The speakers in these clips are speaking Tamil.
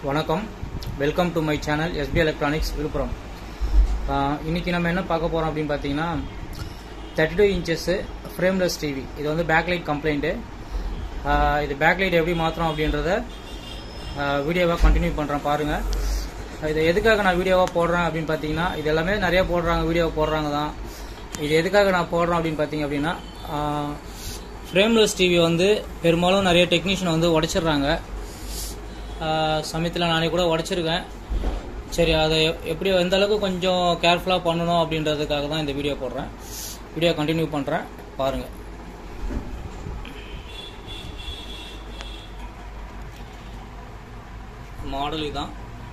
வணக்கம் welcome to my channel SP electronics Villupuram ஆஹ் இன்னைக்கு நம்ம என்ன பார்க்க போகிறோம் அப்படின்னு பார்த்தீங்கன்னா thirty two inches frameless TV இது வந்து பேக்லைட் கம்ப்ளைண்ட்டு இது பேக்லைட் எப்படி மாற்றுறோம் அப்படின்றத வீடியோவாக கண்டினியூ பண்ணுறேன் பாருங்கள் இது எதுக்காக நான் வீடியோவாக போடுறேன் அப்படின்னு பார்த்தீங்கன்னா இது எல்லாமே நிறைய போடுறாங்க வீடியோ போடுறாங்க தான் இது எதுக்காக நான் போடுறேன் அப்படின்னு பார்த்தீங்க அப்படின்னா ஃப்ரேம்லெஸ் டிவி வந்து பெரும்பாலும் நிறைய டெக்னீஷியன் வந்து உடைச்சிடுறாங்க சமயத்தில் நானே கூட உடச்சிருக்கேன் சரி அதை எப்- எப்படி எந்த அளவுக்கு கொஞ்சம் கேர்ஃபுல்லாக பண்ணணும் அப்படின்றதுக்காக தான் இந்த வீடியோ போடுறேன் வீடியோ கண்டினியூ பண்ணுறேன் பாருங்கள் மாடல் இதுதான்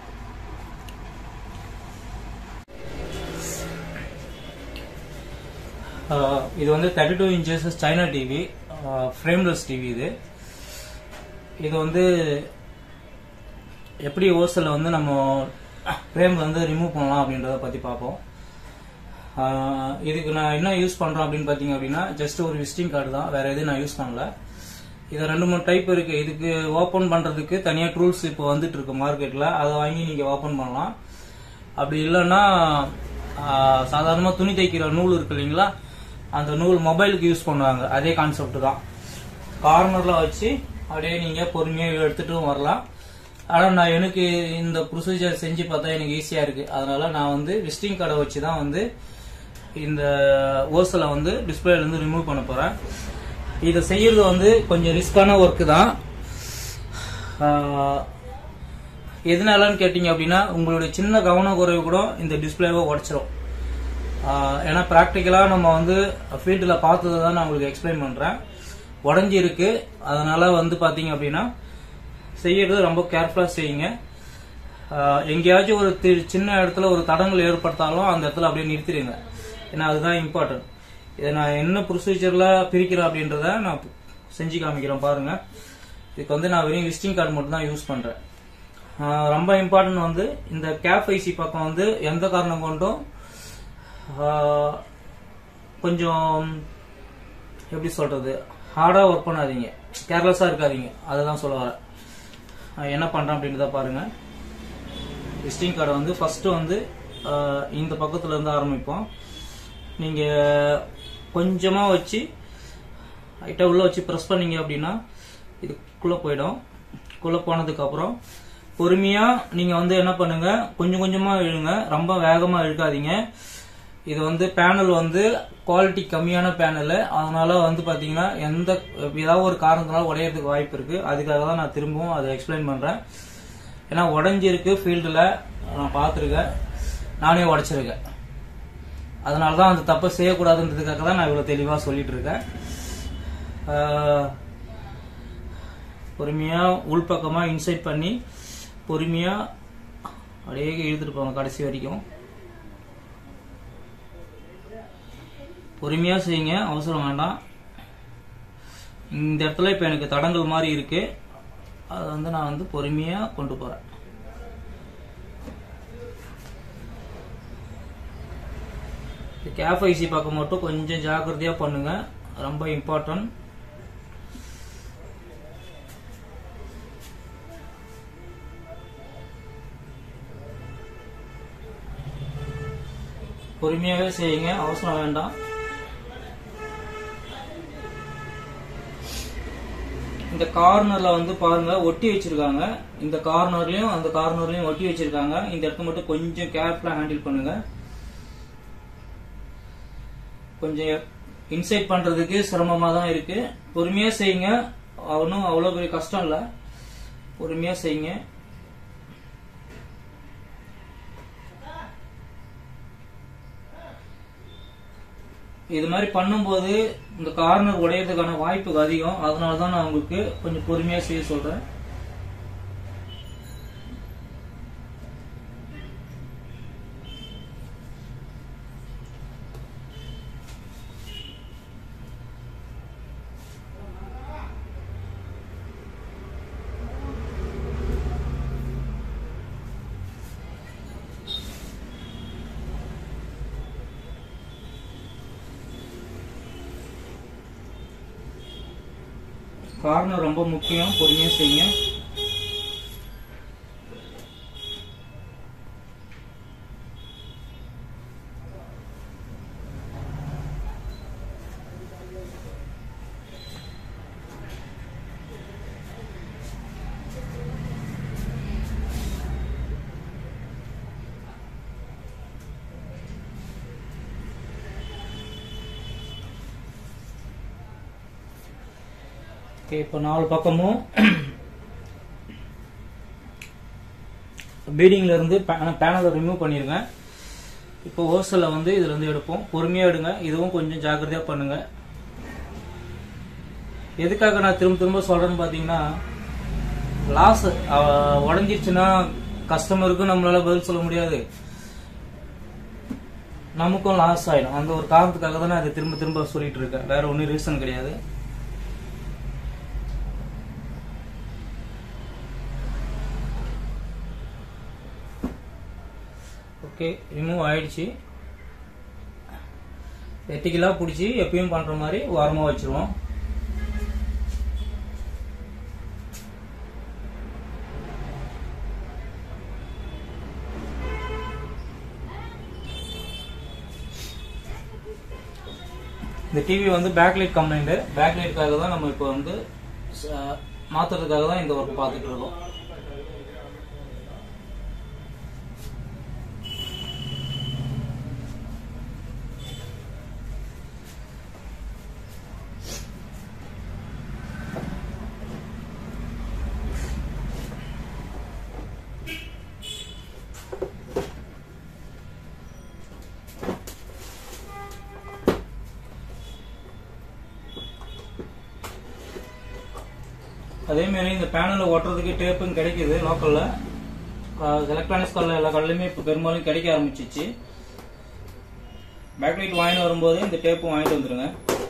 ஆஹ் இது வந்து thirty two inches China TV frameless TV இது இது வந்து எப்படி ஓசலில் வந்து நம்ம ஃப்ரேம் வந்து ரிமூவ் பண்ணலாம் அப்படின்றத பற்றி பார்ப்போம் ஆஹ் இதுக்கு நான் என்ன யூஸ் பண்ணுறேன் அப்படின்னு பார்த்தீங்க அப்படின்னா ஜஸ்ட் ஒரு விசிட்டிங் கார்டு தான் வேற எதுவும் நான் யூஸ் பண்ணல இது ரெண்டு மூணு டைப் இருக்கு இதுக்கு ஓப்பன் பண்ணுறதுக்கு தனியாக டூல்ஸ் இப்போ வந்துட்டு இருக்கு மார்க்கெட்டில் அதை வாங்கி நீங்கள் ஓப்பன் பண்ணலாம் அப்படி இல்லைன்னா சாதாரணமாக துணி தைக்கிற நூல் இருக்கு இல்லைங்களா அந்த நூல் மொபைலுக்கு யூஸ் பண்ணுவாங்க அதே கான்செப்ட் தான் கார்னரில் வச்சு அப்படியே நீங்கள் பொறுமையாக எடுத்துட்டும் வரலாம் ஆனால் நான் எனக்கு இந்த ப்ரொசீஜர் செஞ்சு பார்த்தா எனக்கு ஈஸியாக இருக்குது அதனால நான் வந்து விசிட்டிங் கார்டை வச்சு தான் வந்து இந்த ஓசலை வந்து டிஸ்பிளேலேருந்து ரிமூவ் பண்ண போகிறேன் இதை செய்யறது வந்து கொஞ்சம் ரிஸ்கான ஒர்க்கு தான் ஆஹ், எதனாலன்னு கேட்டிங்க அப்படின்னா உங்களுடைய சின்ன கவனக்குறைவு கூட இந்த டிஸ்பிளேவை உடச்சிரும் ஆஹ், ஏன்னா ப்ராக்டிக்கலாக நம்ம வந்து ஃபீல்டில் பார்த்ததை தான் நான் உங்களுக்கு எக்ஸ்பிளைன் பண்ணுறேன் உடஞ்சி இருக்கு அதனால வந்து பார்த்தீங்க அப்படின்னா செய்யறது ரொம்ப கேர்ஃபுல்லாக செய்யுங்க ஆஹ், எங்கேயாச்சும் ஒரு தி- சின்ன இடத்துல ஒரு தடங்கள் ஏற்படுத்தாலும் அந்த இடத்துல அப்படியே நிறுத்திடுங்க ஏன்னா அதுதான் இம்பார்ட்டன்ட் இதை நான் என்ன ப்ரொசீஜரில் பிரிக்கிறேன் அப்படின்றத நான் செஞ்சு காமிக்கிறேன் பாருங்க இதுக்கு வந்து நான் வெறும் விசிட்டிங் கார்டு மட்டும் தான் யூஸ் பண்ணுறேன் ரொம்ப இம்பார்ட்டன்ட் வந்து இந்த கேப் ஐசி பக்கம் வந்து எந்த காரணம் கொண்டும் ஆஹ், கொஞ்சம் எப்படி சொல்றது ஹார்டாக ஒர்க் பண்ணாதீங்க கேர்லெஸ்ஸாக இருக்காதீங்க அதுதான் சொல்ல வரேன் நான் என்ன பண்ணுறேன் அப்படின்றத பாருங்க விசிட்டிங் கார்டை வந்து ஃபர்ஸ்ட் வந்து ஆஹ், இந்த பக்கத்துல இருந்து ஆரம்பிப்போம் நீங்க கொஞ்சமா வச்சு லைட்டாக உள்ள வச்சு ப்ரெஸ் பண்ணீங்க அப்படின்னா இதுக்குள்ள போயிடும் குள்ள போனதுக்கு அப்புறம் பொறுமையா நீங்க வந்து என்ன பண்ணுங்க கொஞ்சம் கொஞ்சமா இழுங்க ரொம்ப வேகமா இழுக்காதீங்க இது வந்து பேனல் வந்து குவாலிட்டி கம்மியான பேனல் அதனால வந்து பாத்தீங்கன்னா எந்த ஏதாவது ஒரு காரணத்தினால உடையறதுக்கு வாய்ப்பு இருக்கு அதுக்காக தான் நான் திரும்பவும் அதை எக்ஸ்பிளைன் பண்றேன் ஏன்னா உடஞ்சிருக்கு ஃபீல்டில் நான் பார்த்துருக்கேன் நானே உடைச்சிருக்கேன் அதனால தான் அந்த தப்பை செய்யக்கூடாதுன்றதுக்காக தான் நான் இவ்வளோ தெளிவாக சொல்லிட்டு இருக்கேன் ஆஹ், பொறுமையா உள்பக்கமாக இன்சைட் பண்ணி பொறுமையா அப்படியே இழுத்துட்டு போங்க கடைசி வரைக்கும் பொறுமையா செய்யுங்க அவசரம் வேண்டாம் இந்த இடத்துல இப்போ எனக்கு தடங்கள் மாதிரி இருக்கு அதை வந்து நான் வந்து பொறுமையா கொண்டு போறேன் கேப் ஐசி பக்கம் மட்டும் கொஞ்சம் ஜாக்கிரதையா பண்ணுங்க ரொம்ப இம்பார்ட்டன்ட் பொறுமையாவே செய்யுங்க அவசரம் வேண்டாம் இந்த கார்னர்ல வந்து பாருங்க ஒட்டி வச்சிருக்காங்க இந்த கார்னர்லயும் அந்த கார்னர்லயும் ஒட்டி வச்சிருக்காங்க இந்த இடத்த மட்டும் கொஞ்சம் கேர்ஃபுல்லா ஹேண்டில் பண்ணுங்க கொஞ்சம் இன்சைட் பண்றதுக்கு சிரமமா தான் இருக்கு பொறுமையா செய்யுங்க ஒன்றும் அவ்வளோ பெரிய கஷ்டம் இல்லை பொறுமையா செய்யுங்க இது மாதிரி பண்ணும்போது இந்த கார்னர் உடையறதுக்கான வாய்ப்பு அதிகம் அதனால தான் நான் உங்களுக்கு கொஞ்சம் பொறுமையா செய்ய சொல்றேன் காரணம் ரொம்ப முக்கியம் பொறுமையா செய்யுங்க ஓகே இப்போ நாலு பக்கமும் பீடிங்ல இருந்து பேனலை ரிமூவ் பண்ணிருங்க இப்போ ஹோல்சேல வந்து இதுல இருந்து எடுப்போம் பொறுமையா எடுங்க இதுவும் கொஞ்சம் ஜாக்கிரதையா பண்ணுங்க எதுக்காக நான் திரும்ப திரும்ப சொல்றேன்னு பாத்தீங்கன்னா லாஸ் உடஞ்சிருச்சுன்னா கஸ்டமருக்கும் நம்மளால பதில் சொல்ல முடியாது நமக்கும் லாஸ் ஆயிடும் அந்த ஒரு காரணத்துக்காக தான் நான் இதை திரும்ப திரும்ப சொல்லிட்டு இருக்கேன் வேற ஒன்றும் ரீசன் கிடையாது ஓகே ரிமூவ் ஆயிடுச்சு வெட்டிக்கலாக பிடிச்சி எப்பயும் பண்ற மாதிரி ஓரமாக வச்சிருவோம் இந்த டிவி வந்து பேக்லைட் கம்ப்ளைண்ட் பேக்லைட்டுக்காக தான் நம்ம இப்போ வந்து ச- மாத்துறதுக்காக தான் இந்த ஒர்க் பார்த்துட்டு இருக்கோம் அதே மாதிரி இந்த பேனலை ஒட்டுறதுக்கு டேப்பும் கிடைக்குது லோக்கல்ல எலக்ட்ரானிக்ஸ் கல்ல எல்லா கல்லுமே இப்போ பெரும்பாலும் கிடைக்க ஆரம்பிச்சிச்சு பேக்லைட் வாங்கிட்டு வரும்போது இந்த டேப்பும் வாங்கிட்டு வந்துருங்க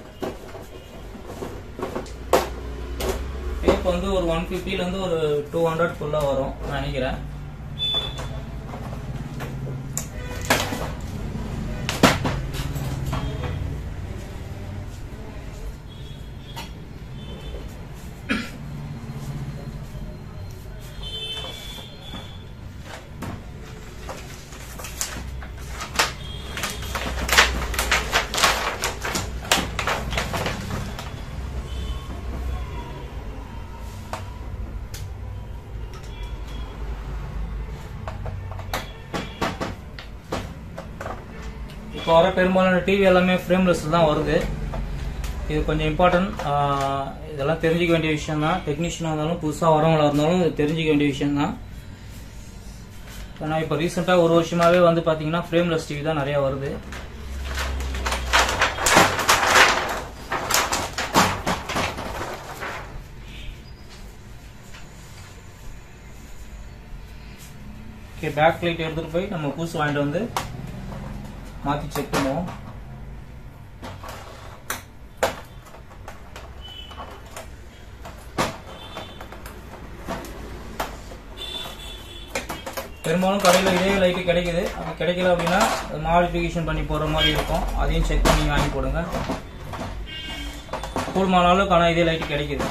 டேப் வந்து ஒரு ஒன் ல இருந்து ஒரு டூ ஹண்ட்ரட் ஃபுல்லா வரும் நான் நினைக்கிறேன் இப்போ வர பெரும்பாலான டிவி எல்லாமே ஃப்ரேம்லெஸ் தான் வருது இது கொஞ்சம் இம்பார்ட்டன்ட் இதெல்லாம் தெரிஞ்சுக்க வேண்டிய விஷயம் தான் டெக்னீஷியனாக இருந்தாலும் புதுசாக வரவங்களா இருந்தாலும் இது தெரிஞ்சுக்க வேண்டிய விஷயம் தான் ஏன்னா இப்போ ரீசெண்டாக ஒரு வருஷமாவே வந்து பார்த்தீங்கன்னா ஃப்ரேம்லெஸ் டிவி தான் நிறையா வருது ஓகே பேக் லைட் எடுத்துட்டு போய் நம்ம புதுசு வாங்கிட்டு வந்து மாற்றி செக் பண்ணுவோம் பெரும்பாலும் கடையில் இதே லைட்டு கிடைக்குது அப்படி கிடைக்கல அப்படின்னா மாடிஃபிகேஷன் பண்ணி போடுற மாதிரி இருக்கும் அதையும் செக் பண்ணி வாங்கி போடுங்க கூடுமான அளவுக்கு ஆனால் இதே லைட்டு கிடைக்குது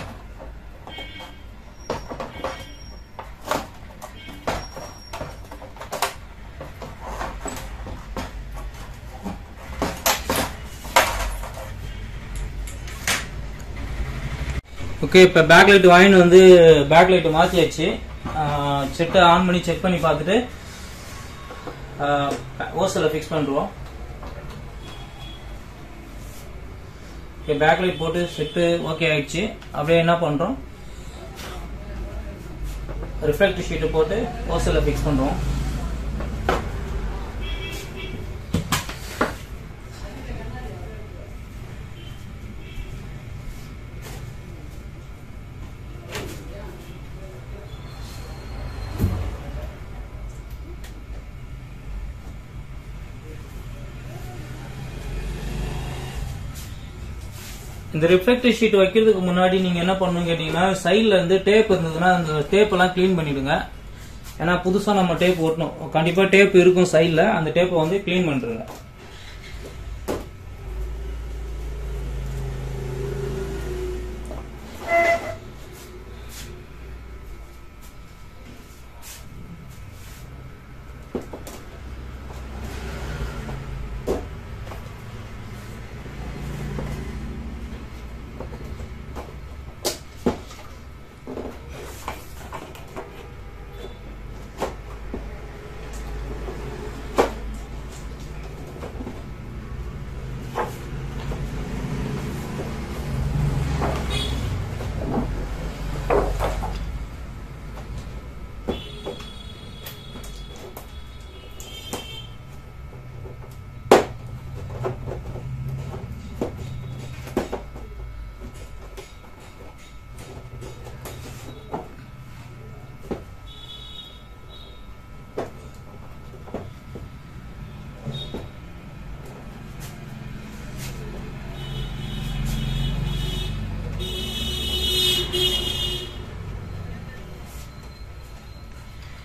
ஓகே இப்போ பேக் லைட் வாங்கிட்டு வந்து பேக் லைட் மாற்றியாச்சு செட்டை ஆன் பண்ணி செக் பண்ணி பார்த்துட்டு ஓசலில் ஃபிக்ஸ் பண்ணுறோம் ஓகே பேக் லைட் போட்டு செட்டு ஓகே ஆயிடுச்சு அப்படியே என்ன பண்ணுறோம் ரிஃப்ளெக்ட் ஷீட்டை போட்டு ஓசலில் ஃபிக்ஸ் பண்ணுறோம் இந்த ரிஃப்ளெக்டர் ஷீட் வைக்கிறதுக்கு முன்னாடி நீங்க என்ன பண்ணணும் கேட்டீங்கன்னா சைடுல இருந்து டேப் இருந்ததுன்னா அந்த டேப் எல்லாம் க்ளீன் பண்ணிடுங்க ஏன்னா புதுசா நம்ம டேப் ஓட்டணும் கண்டிப்பா டேப் இருக்கும் சைடுல அந்த டேப்பை வந்து க்ளீன் பண்ணிருங்க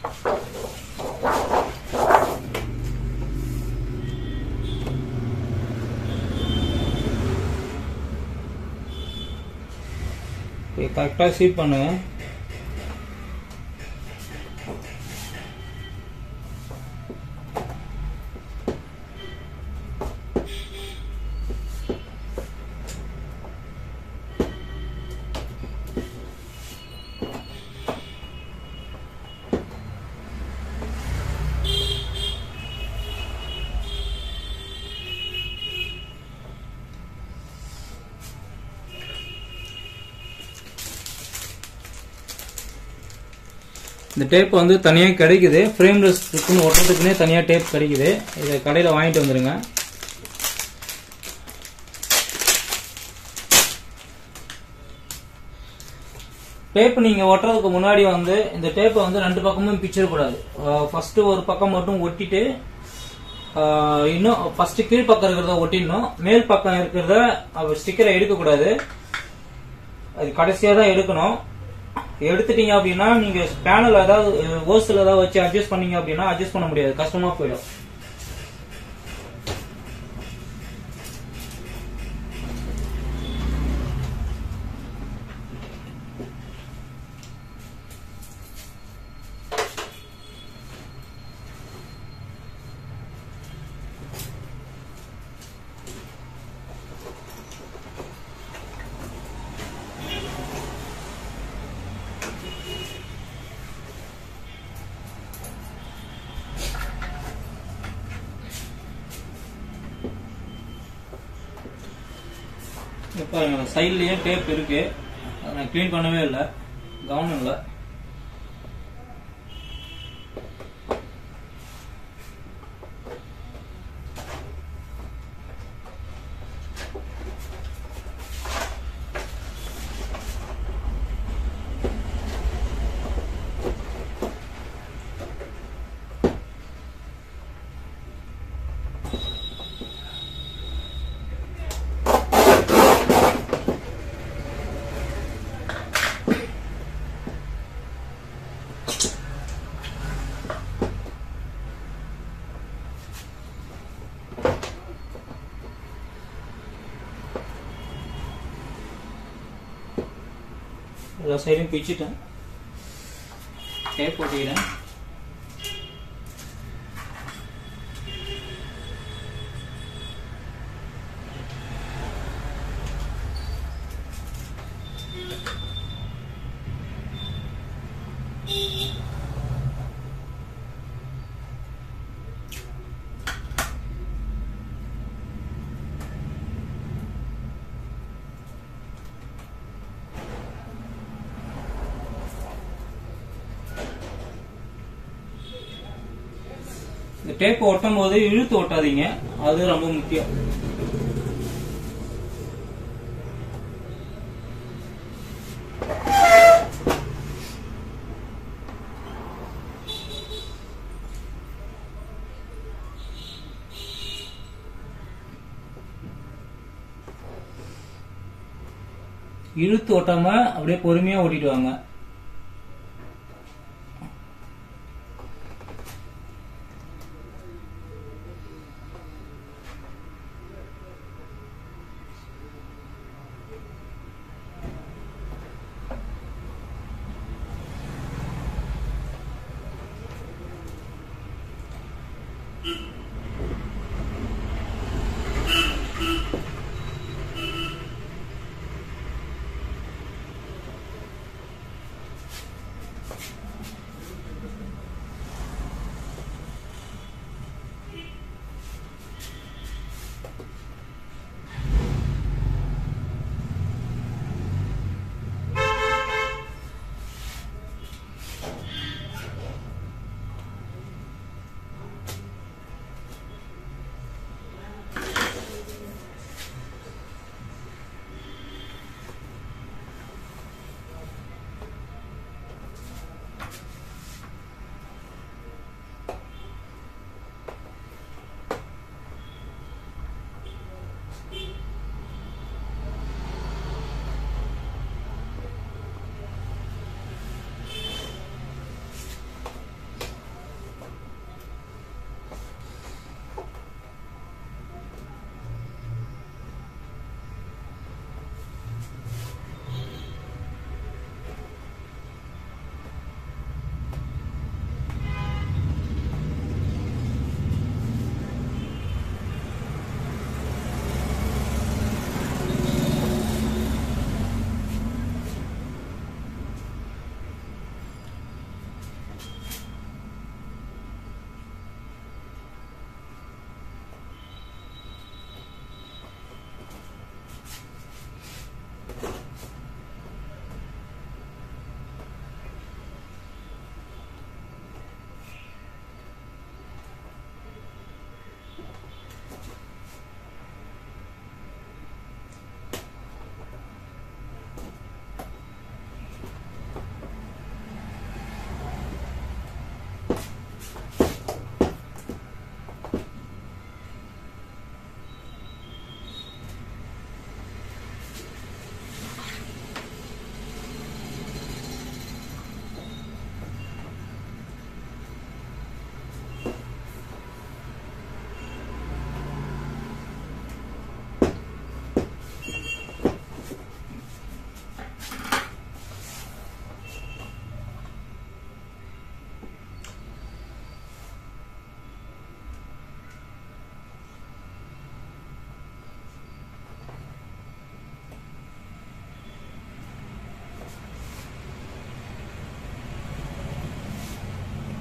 கரெக்டாக சீட் பண்ணுங்க இந்த டேப் வந்து தனியாக கிடைக்குது ஃப்ரேம்லெஸ் இருக்குன்னு ஒட்டுறதுக்குன்னே தனியாக டேப் கிடைக்குது இதை கடையில் வாங்கிட்டு வந்துடுங்க டேப் நீங்கள் ஒட்டுறதுக்கு முன்னாடி வந்து இந்த டேப்பை வந்து ரெண்டு பக்கமும் பிச்சிடக்கூடாது ஃபர்ஸ்ட் ஒரு பக்கம் மட்டும் ஒட்டிட்டு ஆஹ், இன்னும் ஃபர்ஸ்ட் கீழ் பக்கம் இருக்கிறத ஒட்டிடணும் மேல் பக்கம் இருக்கிறத ஸ்டிக்கரை எடுக்கக்கூடாது அது கடைசியா தான் எடுக்கணும் எடுத்துட்டீங்க அப்படின்னா நீங்க பேனல் ஏதாவது ஓஸ்ல ஏதாவது வச்சு அட்ஜஸ்ட் பண்ணீங்க அப்படின்னா அட்ஜஸ்ட் பண்ண முடியாது கஷ்டமா போயிடும் இப்போ சைட்லயே டேப் இருக்கு அதை நான் க்ளீன் பண்ணவே இல்லை கவனம் இல்லை எல்லா சைடும் பிச்சுட்டேன் டேப் போட்டுக்கிறேன் இந்த டேப் ஒட்டும் போது இழுத்து ஒட்டாதீங்க அது ரொம்ப முக்கியம் இழுத்து ஒட்டாம அப்படியே பொறுமையா ஓட்டிட்டு வாங்க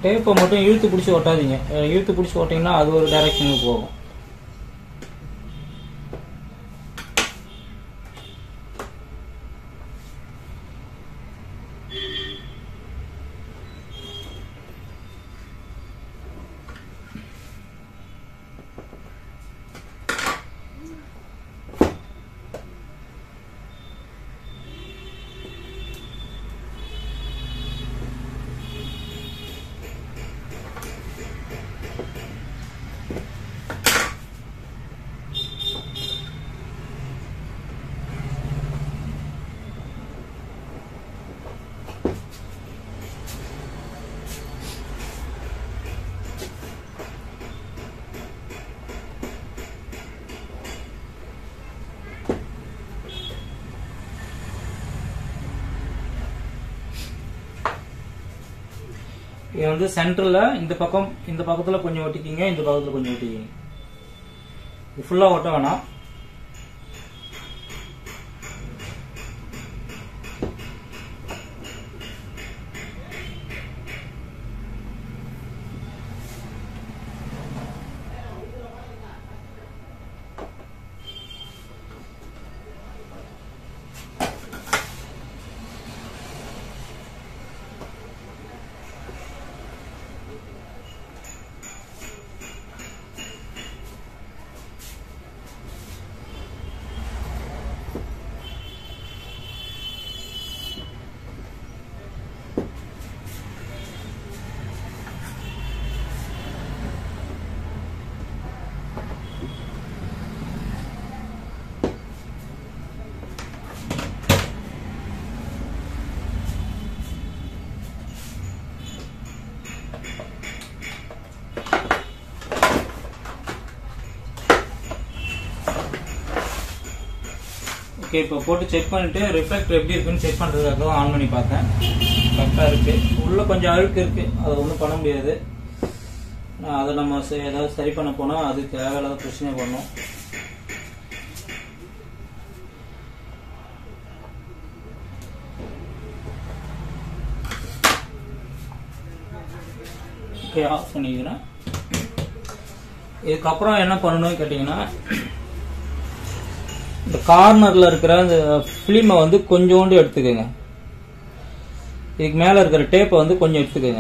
டேப்பை மட்டும் இழுத்து பிடிச்சி ஒட்டாதீங்க அஹ் இழுத்து பிடிச்சி ஒட்டிங்கன்னா அது ஒரு டைரக்ஷனுக்கு போகும் இது வந்து சென்டர்ல இந்த பக்கம் இந்த பக்கத்துல கொஞ்சம் ஒட்டிக்கிங்க இந்த பக்கத்துல கொஞ்சம் ஒட்டிக்கிங்க இது ஃபுல்லா ஒட்ட வேணாம் ஓகே இப்போ போட்டு செக் பண்ணிட்டு ரிஃப்ளெக்டர் எப்படி இருக்குன்னு செக் பண்றதுக்காக ஆன் பண்ணி பார்த்தேன் கரெக்டாக இருக்கு உள்ள கொஞ்சம் அழுக்கு இருக்கு அதை ஒன்றும் பண்ண முடியாது நான் அதை நம்ம ச- ஏதாவது சரி பண்ண போனா அது தேவையில்லாத பிரச்சனை பண்ணும் ஓகே ஆஃப் பண்ணிக்கிறேன் இதுக்கப்புறம் என்ன பண்ணணும்னு கேட்டிங்கன்னா இந்த கார்னர்ல இருக்கிற அந்த ஃபிலிமை வந்து கொஞ்சோண்டு எடுத்துக்கோங்க இதுக்கு மேல இருக்கிற டேப்பை வந்து கொஞ்சம் எடுத்துக்கோங்க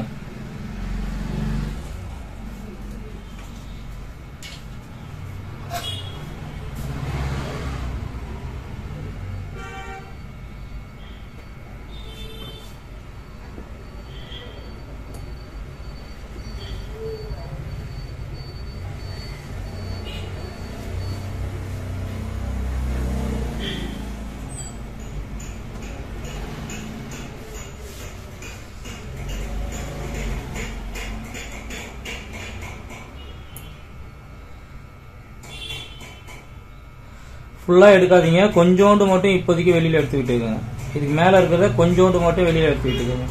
ஃபுல்லா எடுக்காதீங்க கொஞ்சோண்டு மட்டும் இப்போதைக்கு வெளியில எடுத்துக்கிட்டுங்க இதுக்கு மேல இருக்கிறத கொஞ்சோண்டு மட்டும் வெளியில எடுத்துக்கிட்டுங்க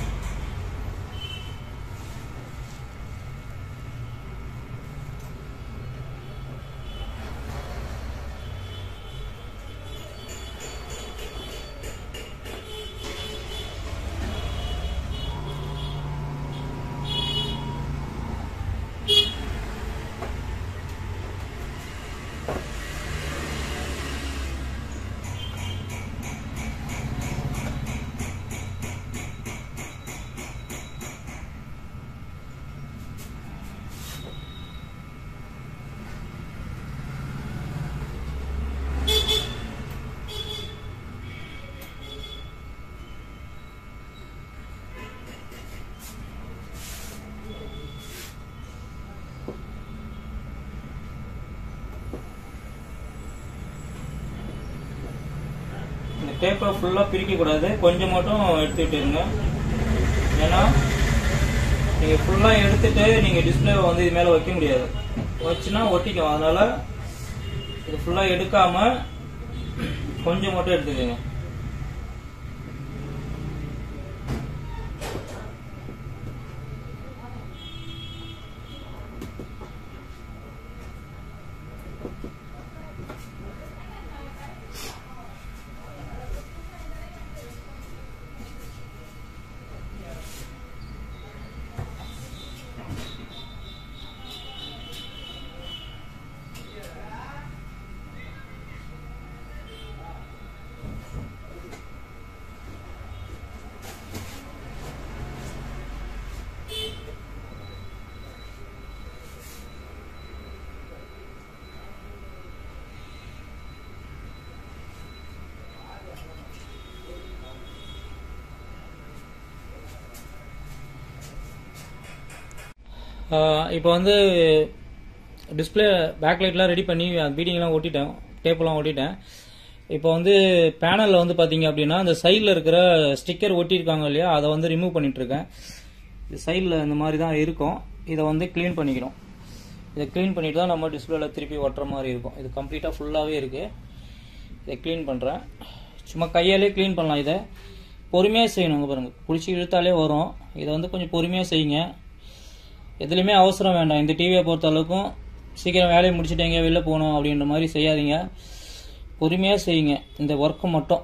இந்த டேப்பை ஃபுல்லா பிரிக்க கூடாது கொஞ்சம் மட்டும் எடுத்துக்கிட்டு இருங்க ஏன்னா நீங்க ஃபுல்லா எடுத்துட்டு நீங்க டிஸ்பிளேவை வந்து இது மேல வைக்க முடியாது வச்சுன்னா ஒட்டிக்கும் அதனால இது ஃபுல்லா எடுக்காம கொஞ்சம் மட்டும் எடுத்துக்கோங்க இப்போ வந்து டிஸ்பிளே பேக் லைட்லாம் ரெடி பண்ணி பீடிங்லாம் ஒட்டிட்டேன் டேப்லாம் ஒட்டிட்டேன் இப்போ வந்து பேனலில் வந்து பார்த்தீங்க அப்படின்னா அந்த சைடில் இருக்கிற ஸ்டிக்கர் ஒட்டியிருக்காங்க இல்லையா அதை வந்து ரிமூவ் பண்ணிட்டு இருக்கேன் இது சைடில் இந்த மாதிரி தான் இருக்கும் இதை வந்து க்ளீன் பண்ணிக்கணும் இதை க்ளீன் பண்ணிட்டு தான் நம்ம டிஸ்பிளேல திருப்பி ஒட்டுற மாதிரி இருக்கும் இது கம்ப்ளீட்டாக ஃபுல்லாகவே இருக்குது இதை க்ளீன் பண்ணுறேன் சும்மா கையாலே க்ளீன் பண்ணலாம் இதை பொறுமையாக செய்யணும் இங்க பாருங்க பிடிச்சி இழுத்தாலே வரும் இதை வந்து கொஞ்சம் பொறுமையாக செய்யுங்க எதுலையுமே அவசரம் வேண்டாம் இந்த டிவியை பொறுத்த அளவுக்கும் சீக்கிரம் வேலையை முடிச்சுட்டு எங்கேயா வெளில போகணும் அப்படின்ற மாதிரி செய்யாதீங்க பொறுமையாக செய்யுங்க இந்த ஒர்க்கு மட்டும்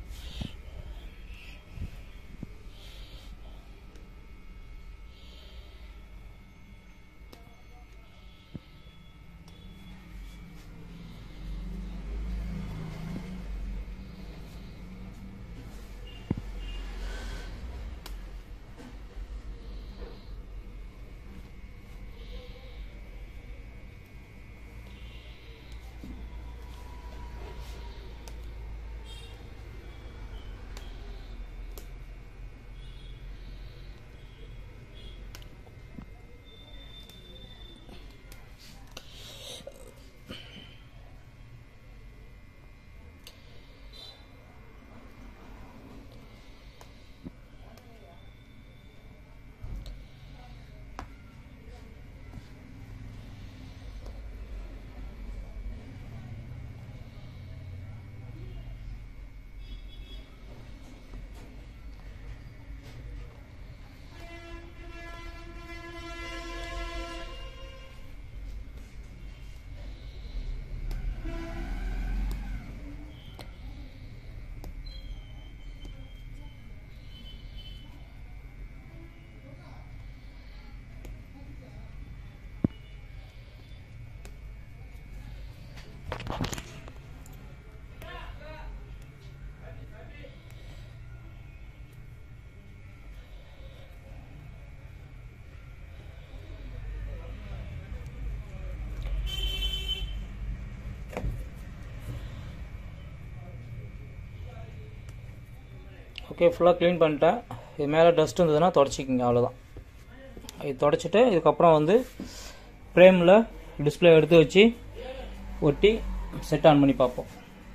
ஓகே ஃபுல்லாக க்ளீன் பண்ணிட்டேன் இது மேலே டஸ்ட் இருந்ததுன்னா தொடச்சிக்கிங்க அவ்வளோதான் இது தொடச்சிட்டு இதுக்கப்புறம் வந்து ஃப்ரேமில் டிஸ்பிளே எடுத்து வச்சு ஒட்டி செட் ஆன் பண்ணி பார்ப்போம்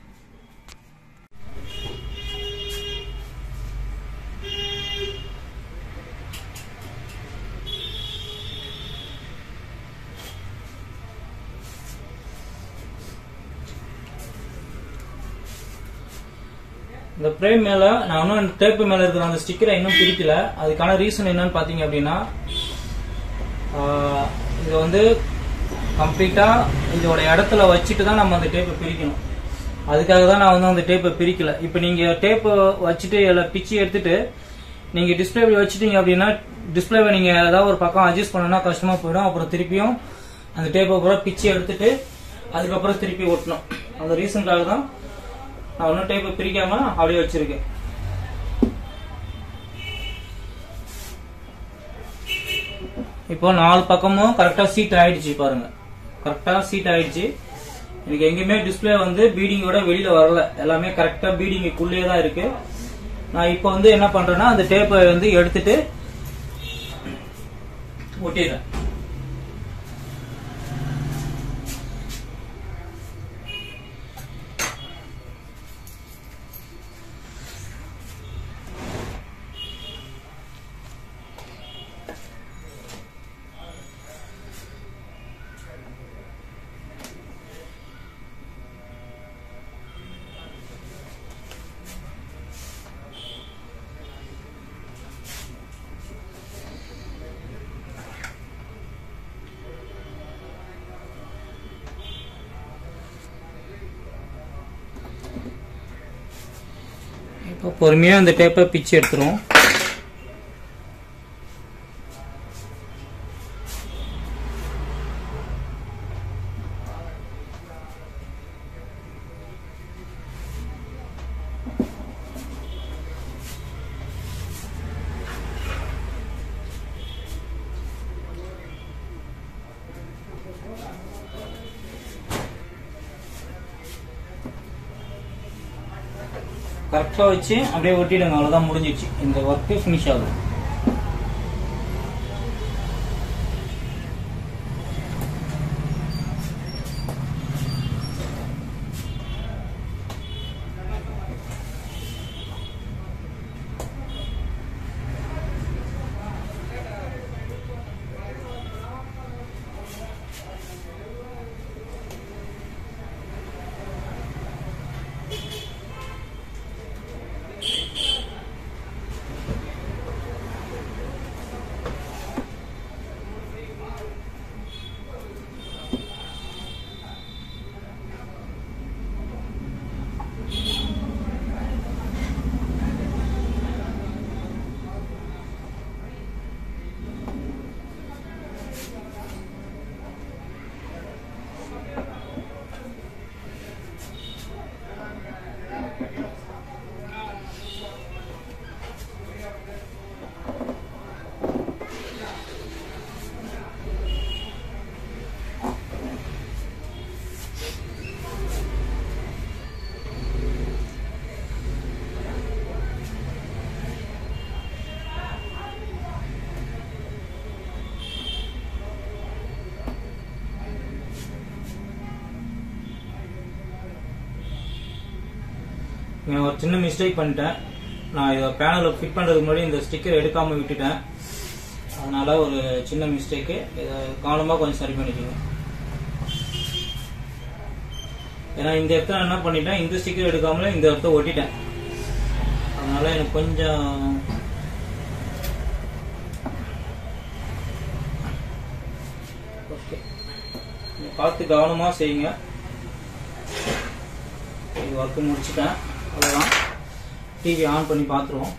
இந்த ஃப்ரேம் மேல நான் இன்னும் டேப்பு மேல இருக்கிற அந்த ஸ்டிக்கரை இன்னும் பிரிக்கல அதுக்கான ரீசன் என்னன்னு பாத்தீங்க அப்படின்னா ஆஹ், இது வந்து கம்ப்ளீட்டா இதோட இடத்துல வச்சுட்டு தான் நம்ம அந்த டேப்பை பிரிக்கணும் அதுக்காக தான் நான் வந்து அந்த டேப்பை பிரிக்கல இப்போ நீங்க டேப்பை வச்சுட்டு எல்லாம் பிச்சு எடுத்துட்டு நீங்க டிஸ்பிளே வச்சுட்டீங்க அப்படின்னா டிஸ்பிளேவை நீங்க ஏதாவது ஒரு பக்கம் அட்ஜஸ்ட் பண்ணனா கஷ்டமா போயிடும் அப்புறம் திருப்பியும் அந்த டேப்பை பூரா பிச்சு எடுத்துட்டு அதுக்கப்புறம் திருப்பி ஒட்டணும் அந்த ரீசனுக்காக தான் நான் ஒன்றும் டேப்பை பிரிக்காம அப்படியே வச்சிருக்கேன் இப்போ நாலு பக்கமும் கரெக்டா சீட் ஆயிடுச்சு பாருங்க கரெக்டா சீட் ஆயிடுச்சு எனக்கு எங்கேயுமே டிஸ்பிளே வந்து பீடிங்கோட வெளியில வரல எல்லாமே கரெக்டா பீடிங்குக்குள்ளேயே தான் இருக்கு நான் இப்போ வந்து என்ன பண்றேன்னா அந்த டேப்பை வந்து எடுத்துட்டு ஒட்டிடுறேன் இப்போ பொறுமையா அந்த டேப்பை பிச்சு எடுத்துருவோம் கரெக்டா வச்சு அப்படியே ஒட்டிடுங்க அவ்வளவுதான் முடிஞ்சிச்சு இந்த ஒர்க்கு ஃபினிஷ் ஆகுது நான் ஒரு சின்ன மிஸ்டேக் பண்ணிட்டேன் நான் இதை பேனலை ஃபிட் பண்ணுறதுக்கு முன்னாடி இந்த ஸ்டிக்கர் எடுக்காமல் விட்டுட்டேன் அதனால ஒரு சின்ன மிஸ்டேக்கு இதை கவனமாக கொஞ்சம் சரி பண்ணிக்கோங்க ஏன்னா இந்த இடத்துல நான் என்ன பண்ணிட்டேன் இந்த ஸ்டிக்கர் எடுக்காமல இந்த இடத்த ஒட்டிட்டேன் அதனால எனக்கு கொஞ்சம் ஓகே நீங்க பார்த்து கவனமாக செய்யுங்க இது ஒர்க்கு முடிச்சுட்டேன் அவ்வளோதான் டிவி ஆன் பண்ணி பார்த்துருவோம்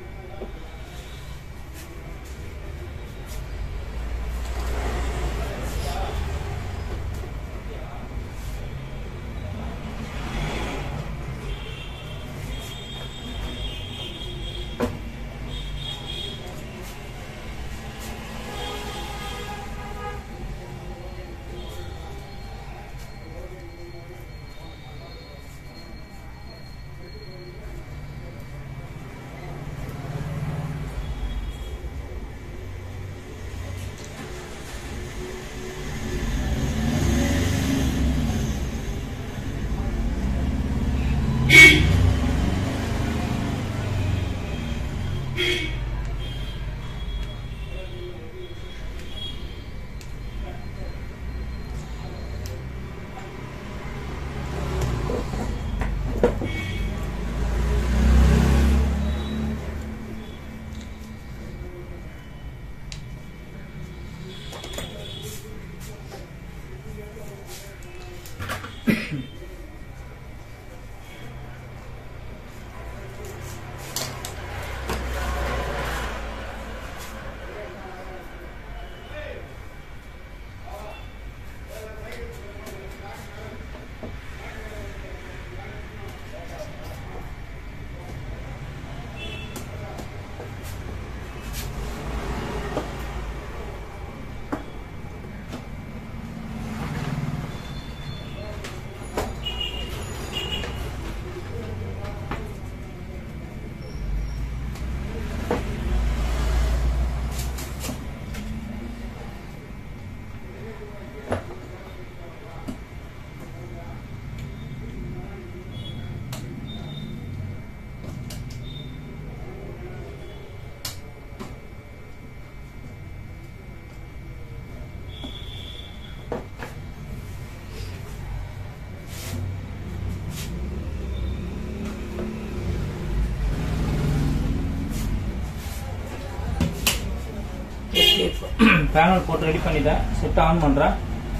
பேனல் போட்டு ரெடி பண்ணிட்டேன் செட் ஆன் பண்றேன்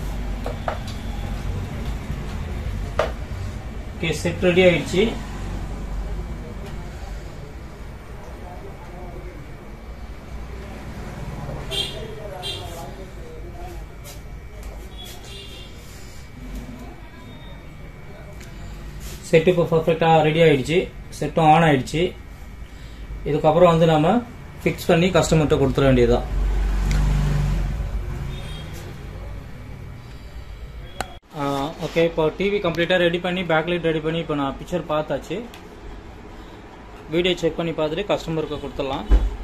ஓகே செட் ரெடி ஆயிடுச்சு செட் இப்போ பர்ஃபெக்டாக ரெடி ஆயிடுச்சு செட்டும் ஆன் ஆயிடுச்சு இதுக்கப்புறம் வந்து நம்ம ஃபிக்ஸ் பண்ணி கஸ்டமர்கிட்ட கொடுத்துட வேண்டியதுதான் ஓகே இப்போ டிவி கம்ப்ளீட்டாக ரெடி பண்ணி பேக்லைட் ரெடி பண்ணி இப்போ நான் பிக்சர் பார்த்தாச்சு வீடியோ செக் பண்ணி பார்த்துட்டு கஸ்டமருக்கு கொடுத்துடலாம்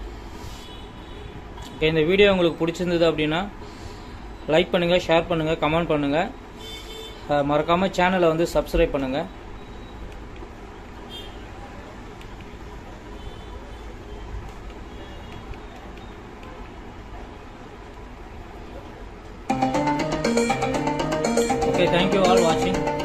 ஓகே இந்த வீடியோ உங்களுக்கு பிடிச்சிருந்தது அப்படின்னா லைக் பண்ணுங்கள் ஷேர் பண்ணுங்கள் கமெண்ட் பண்ணுங்கள் மறக்காமல் சேனலை வந்து சப்ஸ்கிரைப் பண்ணுங்கள் Okay, thank you all watching.